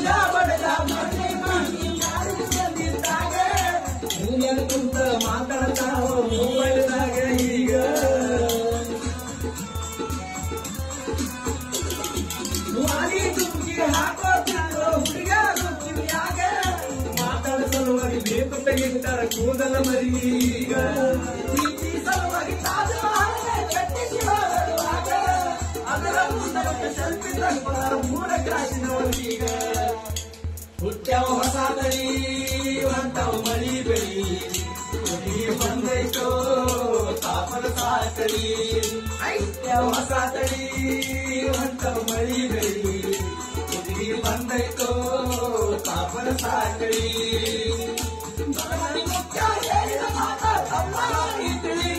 ಬುಡ ಬಡದ ಮನೆ ಮಾಡಿ ಯಾರು ಬಂದಿದ್ದಾಗ ಮೂನ್ಯಾಗ ಕುಂತ ಮಾತಾಡ್ತಾವ ಮೊಬೈಲ್ದಾಗ ಈಗ ವಾಲಿ ತುಮ್ಕಿ ಹಾಕೋತಿದ್ರು ಹುಡುಗಾರು ಕಿವಿಯಾಗ ಮಾತಾಡ ಸಲುವಾಗಿ ಬೇಕು ತೆಗಿತಾರ ಕೂದಲ ಮರಿ ಈಗ ಪ್ರೀತಿ ಸಲುವಾಗಿ ತಾಜ್ ಮಹಲ್ ಕಟ್ಟಿಸಿ ಹೊರಡುವಾಗ ಅದರ ಮುಂದಕ್ಕೆ ಸೆಲ್ಫಿ ತಗೊಳ್ಳ ಮೂಡ ಕಾಸಿನವರೀಗ ಹುಟ್ಟ್ಯಾವ ಹೊಸ ತಳಿ ಹೊಂಟವ ಮಳಿ ಬೆಳಿ ಹುಡುಗಿ ಬಂದೈತೋ ತಾಪನ ಸಾಕಳಿ ಐತ್ಯಾವ ಹೊಸ ತಳಿ ಹೊಂಟವ ಮಳಿ ಬೆಳಿ ಹುಡುಗಿ ಬಂದೈತೋ ತಾಪನ ಸಾಕಳಿ ಮನಮನಿ ಮುಖ್ಯ ಹೇಳಿದ ಮಾತ ತಮ್ಮ ಈ ತಿಳಿ